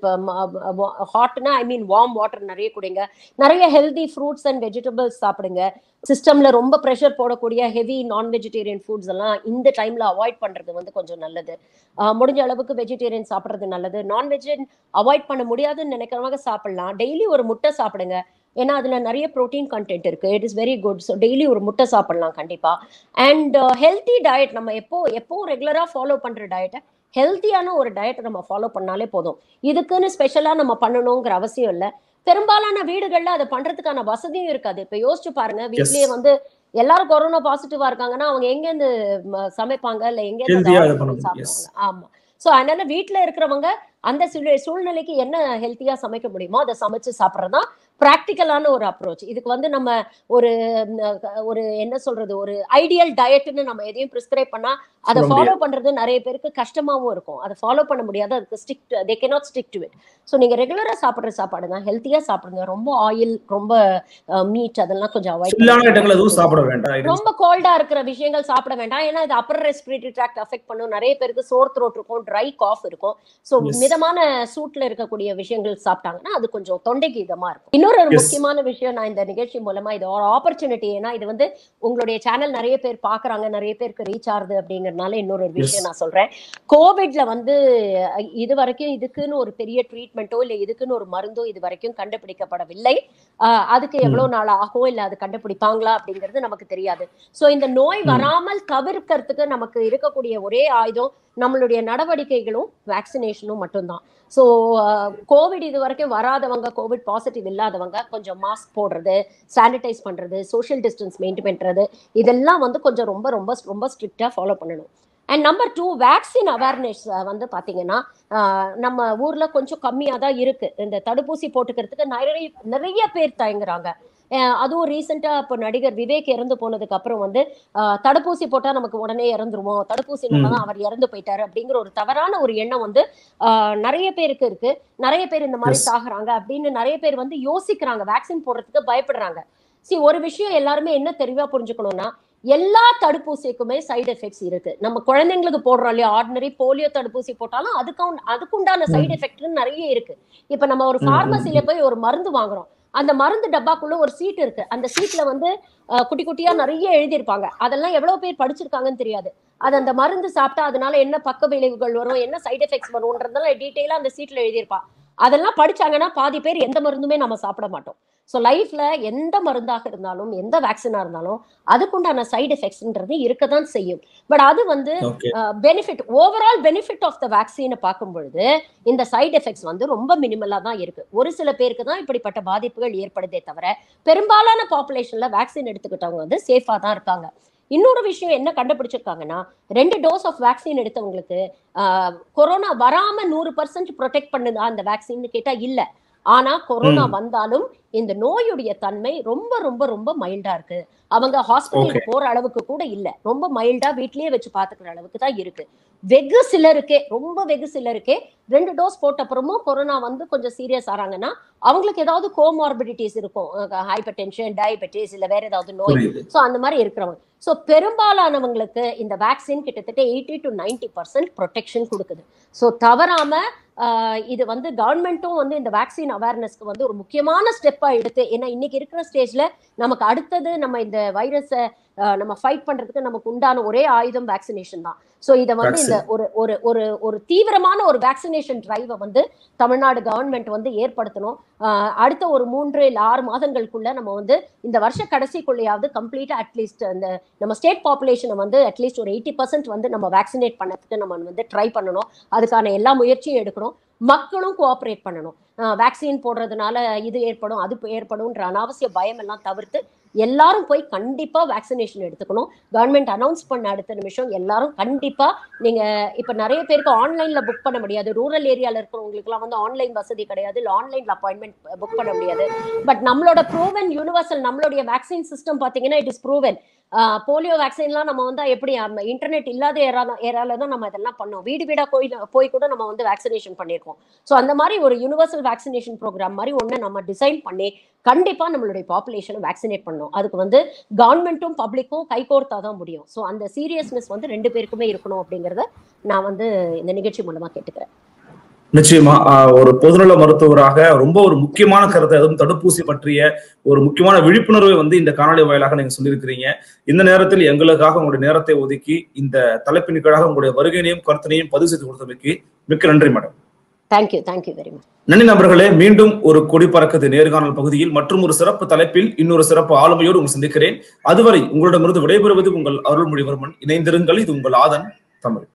ஹாட்னா ஐ மீன் வார்ம் வாட்டர் நிறைய குடிங்க நிறைய ஹெல்தி ஃப்ரூட்ஸ் அண்ட் வெஜிடபிள்ஸ் சாப்பிடுங்க சிஸ்டம்ல ரொம்ப ப்ரெஷர் போடக்கூடிய ஹெவி நான் வெஜிடேரியன் ஃபுட்ஸ் எல்லாம் இந்த டைம்ல அவாய்ட் பண்றது வந்து கொஞ்சம் நல்லது ஆஹ் முடிஞ்ச அளவுக்கு வெஜிடேரியன் சாப்பிடுறது நல்லது நான் வெஜிடேரியன் அவாய்ட் பண்ண முடியாதுன்னு நினைக்கிறவங்க சாப்பிடலாம் டெய்லி ஒரு முட்டை சாப்பிடுங்க ஏன்னா அதுல நிறைய ப்ரோட்டீன் கண்டென்ட் இருக்கு it is very good so daily ஒரு முட்டை சாப்பிடலாம் கண்டிப்பா அண்ட் ஹெல்த்தி டயட் நம்ம எப்போ எப்போ ரெகுலரா ஃபாலோ பண்ற டயட்டை ஹெல்த்தியான ஒரு டயட்டை நம்ம ஃபாலோ பண்ணாலே போதும் இதுக்குன்னு ஸ்பெஷலா நம்ம பண்ணணுங்கிற அவசியம் இல்லை பெரும்பாலான வீடுகள்ல அதை பண்றதுக்கான வசதியும் இருக்காது இப்ப யோசிச்சு பாருங்க வீட்லயே வந்து எல்லாரும் கொரோனா பாசிட்டிவா இருக்காங்கன்னா அவங்க எங்க இருந்து ம- சமைப்பாங்க இல்ல எங்க இருந்து Healthy-ஆ அதை இது order பண்ண பண்ணி முடியும். Yes. சாப்பிடுவாங்க ஆமா சோ அதனால வீட்ல இருக்கிறவங்க அந்த சூழ- சூழ்நிலைக்கு என்ன ஹெல்த்தியா சமைக்க முடியுமோ அதை சமைச்சு சாப்பிட்றதுதான் பிராக்டிக்கலான ஒரு அப்ரோச் இதுக்கு வந்து நம்ம ஒரு ம், அஹ், ஒரு என்ன சொல்றது ஒரு ஐடியல் டயட்னு நம்ம எதையும் ப்ரிஸ்கிரைப் பண்ணா அதை சொல்ல ஃபாலோ பண்றது நிறைய பேருக்கு கஷ்டமாவும் இருக்கும் அதை ஃபாலோ பண்ண முடியாது அதுக்கு stick they cannot stick to it so நீங்க ரெகுலரா சாப்பிடுற சாப்பாடு தான் ஹெல்த்தியா சாப்பிடுங்க ரொம்ப ஆயில் ரொம்ப மீட் அதெல்லாம் கொஞ்சம் சில்லான அவாய்ட் ஐட்டங்கள் எதுவும் சாப்பிட வேண்டாம் ரொம்ப கோல்டா இருக்கிற விஷயங்கள் சாப்பிட வேண்டாம் ஏன்னா இது அப்பர் ரெஸ்பிரேட்டரி ட்ராக்ட் அஃபெக்ட் பண்ணும் நிறைய பேருக்கு சோர் த்ரோட் இருக்கும் ட்ரை காஃப் இருக்கும் ஸோ Yes. மிதமான சூட்ல இருக்கக்கூடிய விஷயங்கள் சாப்பிட்டாங்கன்னா அது கொஞ்சம் தொண்டைக்கு இதமா இருக்கும் இன்னொரு ஒரு Yes. முக்கியமான விஷயம் நான் இந்த நிகழ்ச்சி மூலமா இது ஒரு ஆப்பர்ச்சுனிட்டி ஏன்னா இது வந்து உங்களுடைய சேனல் நிறைய பேர் பாக்குறாங்க நிறைய பேருக்கு ரீச் ஆகுது அப்படிங்கறதுனால இன்னொரு ஒரு விஷயம் நான் சொல்றேன் கோவிட்ல வந்து அஹ், இது வரைக்கும் இதுக்குன்னு ஒரு பெரிய ட்ரீட்மெண்ட்டோ இல்ல இதுக்குன்னு ஒரு மருந்தோ இது வரைக்கும் கண்டுபிடிக்கப்படவில்லை ஆஹ், அதுக்கு எவ்வளவு நாள் ஆகும் இல்ல அது கண்டுபிடிப்பாங்களா அப்படிங்கிறது நமக்கு தெரியாது சோ இந்த நோய் ம். வராமல் தவிர்க்கிறதுக்கு நமக்கு இருக்கக்கூடிய ஒரே ஆயுதம் நம்மளுடைய நடவடிக்கைகளும் வேக்சினேஷனும் மட்டும்தான் ஸோ கோவிட் இது வரைக்கும் வராதவங்க கோவிட் பாசிட்டிவ் இல்லாதவங்க கொஞ்சம் மாஸ்க் போடுறது சானிடைஸ் பண்றது சோஷியல் டிஸ்டன்ஸ் மெயின்டைன் பண்றது இதெல்லாம் வந்து கொஞ்சம் ரொம்ப ரொம்ப ரொம்ப ஸ்ட்ரிக்டா ஃபாலோ பண்ணணும் and number two vaccine awareness வந்து பாத்தீங்கன்னா ஆஹ், நம்ம ஊர்ல கொஞ்சம் கம்மியா தான் இருக்கு இந்த தடுப்பூசி போட்டுக்கிறதுக்கு நிறைய நிறைய பேர் தயங்குறாங்க அஹ், அதுவும் ரீசெண்டா இப்போ நடிகர் விவேக் இறந்து போனதுக்கு அப்புறம் வந்து ஆஹ், தடுப்பூசி போட்டா நமக்கு உடனே இறந்துருவோம் தடுப்பூசினால தான் அவர் இறந்து போயிட்டாரு அப்படிங்கிற ஒரு தவறான ஒரு எண்ணம் வந்து ஆஹ், நிறைய பேருக்கு இருக்கு நிறைய பேர் இந்த மாதிரி Yes. சாகுறாங்க அப்படின்னு நிறைய பேர் வந்து யோசிக்கிறாங்க வேக்சின் போடுறதுக்கு பயப்படுறாங்க சி ஒரு விஷயம் எல்லாருமே என்ன தெளிவா புரிஞ்சுக்கணும்னா எல்லா தடுப்பூசிக்குமே சைடு எஃபெக்ட்ஸ் இருக்கு நம்ம குழந்தைங்களுக்கு போடுறோம் இல்லையா ஆர்டினரி போலியோ தடுப்பூசி போட்டாலும் அதுக்கு அதுக்குண்டான சைடு எஃபெக்ட் நிறைய இருக்கு இப்ப நம்ம ஒரு ம், ம், பார்மசில போய் ஒரு மருந்து வாங்குறோம் அந்த மருந்து டப்பாக்குள்ள ஒரு சீட் இருக்கு அந்த சீட்ல வந்து அஹ், குட்டி குட்டியா நிறைய எழுதியிருப்பாங்க அதெல்லாம் எவ்வளவு பேர் படிச்சிருக்காங்கன்னு தெரியாது அது அந்த மருந்து சாப்பிட்டா அதனால என்ன பக்க விளைவுகள் வரும் என்ன சைடு எஃபெக்ட்ஸ் வரும்ன்றதெல்லாம் டீட்டெயிலா அந்த சீட்ல எழுதியிருப்பா அதெல்லாம் படிச்சாங்கன்னா பாதி பேர் எந்த மருந்துமே நம்ம சாப்பிட மாட்டோம் ஸோ லைஃப்ல எந்த மருந்தாக இருந்தாலும் எந்த வேக்சினா இருந்தாலும் அதுக்குண்டான சைடு எஃபெக்ட்ஸ்ன்றது இருக்கதான் செய்யும் பட் அது வந்து okay benefit overall benefit of the வேக்சினை பார்க்கும் பொழுது இந்த சைடு எஃபெக்ட்ஸ் வந்து ரொம்ப மினிமலா தான் இருக்கு ஒரு சில பேருக்கு தான் இப்படிப்பட்ட பாதிப்புகள் ஏற்படுதே தவிர பெரும்பாலான பாப்புலேஷன்ல வேக்சின் எடுத்துக்கிட்டவங்க வந்து சேஃபா தான் இருக்காங்க இன்னொரு விஷயம் என்ன கண்டுபிடிச்சிருக்காங்கன்னா ரெண்டு டோஸ் ஆஃப் வேக்சின் எடுத்தவங்களுக்கு கொரோனா வராம நூறு பர்சன்ட் ப்ரொடெக்ட் பண்ணுதா அந்த வேக்சின்னு கேட்டா இல்ல ஆனா கொரோனா ம். வந்தாலும் இந்த நோயுடைய தன்மை ரொம்ப ரொம்ப ரொம்ப மைல்டா இருக்கு அவங்க ஹாஸ்பிட்டலுக்கு போற அளவுக்கு கூட இல்ல ரொம்ப மைல்டா வீட்லயே வச்சு பாத்துக்கிற அளவுக்கு தான் இருக்கு வெகு சிலருக்கே ரொம்ப வெகு சிலருக்கே ரெண்டு டோஸ் போட்ட அப்புறமும் கொரோனா வந்து கொஞ்சம் சீரியஸ் ஆறாங்கன்னா அவங்களுக்கு ஏதாவது கோமார்பிடிட்டிஸ் இருக்கும் ஹைப்பர் டென்ஷன் டயபெட்டிஸ் இல்ல வேற ஏதாவது நோய் புரியுது ஸோ அந்த மாதிரி இருக்கிறவங்க ஸோ பெரும்பாலானவங்களுக்கு இந்த வேக்சின் கிட்டத்தட்ட eighty to ninety percent protection கொடுக்குது ஸோ தவறாம ஆஹ், இது வந்து கவர்மெண்ட்டும் வந்து இந்த வேக்சின் அவேர்னஸ்க்கு வந்து ஒரு முக்கியமான ஸ்டெப்பா எடுத்து ஏன்னா இன்னைக்கு இருக்கிற ஸ்டேஜ்ல நமக்கு அடுத்தது நம்ம இந்த வைரஸை நம்ம ஃபைட் பண்றதுக்கு நமக்கு உண்டான ஒரே ஆயுதம் வேக்சினேஷன் தான் ஸோ இதை வந்து இந்த ஒரு ஒரு ஒரு ஒரு தீவிரமான ஒரு வேக்சினேஷன் டிரைவை வந்து தமிழ்நாடு கவர்மெண்ட் வந்து ஏற்படுத்தணும் ஆஹ், அடுத்த ஒரு மூன்று இல்ல ஆறு மாதங்களுக்குள்ள நம்ம வந்து இந்த வருஷ கடைசிக்குள்ளேயாவது கம்ப்ளீட்டா அட்லீஸ்ட் அந்த நம்ம ஸ்டேட் பாப்புலேஷனை வந்து அட்லீஸ்ட் ஒரு எயிட்டி பர்சன்ட் வந்து நம்ம வேக்சினேட் பண்ணதுக்கு நம்ம வந்து ட்ரை பண்ணணும் அதுக்கான எல்லா முயற்சியும் எடுக்கணும் மக்களும் கோஆப்ரேட் பண்ணணும் வேக்சின் போடுறதுனால இது ஏற்படும் அது ஏற்படும்ன்ற அனாவசிய பயம் எல்லாம் தவிர்த்து எல்லாரும் போய் கண்டிப்பா வேக்சினேஷன் எடுத்துக்கணும் கவர்மெண்ட் அனௌன்ஸ் பண்ண அடுத்த நிமிஷம் எல்லாரும் கண்டிப்பா நீங்க இப்ப நிறைய பேருக்கு ஆன்லைன்ல புக் பண்ண முடியாது ரூரல் ஏரியால இருக்கிறவங்களுக்கு எல்லாம் வந்து ஆன்லைன் வசதி கிடையாது இல்ல ஆன்லைன்ல அப்பாயின்மெண்ட் புக் பண்ண முடியாது பட் நம்மளோட ப்ரூவன் யூனிவர்சல் நம்மளுடைய வேக்சின் சிஸ்டம் பாத்தீங்கன்னா இட் இஸ் ப்ரூவன் போலியோ வேக்சின்லாம் நம்ம வந்து எப்படி இன்டர்நெட் இல்லாத ஏரால ஏரால தான் நம்ம இதெல்லாம் பண்ணோம் வீடு வீடா போய் போய் கூட நம்ம வந்து வேக்சினேஷன் பண்ணியிருக்கோம் ஸோ அந்த மாதிரி ஒரு யூனிவர்சல் வேக்சினேஷன் ப்ரோக்ராம் மாதிரி ஒன்று நம்ம டிசைன் பண்ணி கண்டிப்பா நம்மளுடைய பாப்புலேஷனை வேக்சினேட் பண்ணணும் அதுக்கு வந்து கவர்மெண்ட்டும் பப்ளிக்கும் கைகோர்த்தா தான் முடியும் ஸோ அந்த சீரியஸ்னஸ் வந்து ரெண்டு பேருக்குமே இருக்கணும் அப்படிங்கறத நான் வந்து இந்த நிகழ்ச்சி மூலமா கேட்டுக்கிறேன் நிச்சயமா ஆஹ் ஒரு பொதுநல மருத்துவராக ரொம்ப ஒரு முக்கியமான கருத்தை அதுவும் தடுப்பூசி பற்றிய ஒரு முக்கியமான விழிப்புணர்வை வந்து இந்த காணொலி வாயிலாக நீங்க சொல்லியிருக்கிறீங்க இந்த நேரத்தில் எங்களுக்காக உங்களுடைய நேரத்தை ஒதுக்கி இந்த தலைப்பின் கீழாக உங்களுடைய வருகையினையும் கருத்தினையும் பதிவு செய்து கொடுத்தமைக்கு மிக்க நன்றி madam thank you thank you very much நன்றி நண்பர்களே மீண்டும் ஒரு கொடி பறக்குது நேர்காணல் பகுதியில் மற்றும் ஒரு சிறப்பு தலைப்பில் இன்னொரு சிறப்பு ஆளுமையோடு உங்களை சந்திக்கிறேன் அதுவரை உங்களிடமிருந்து விடைபெறுவது உங்கள் அருள்மொழிவர்மன் இணைந்திருங்கள் இது உங்கள் ஆதன் தமிழ்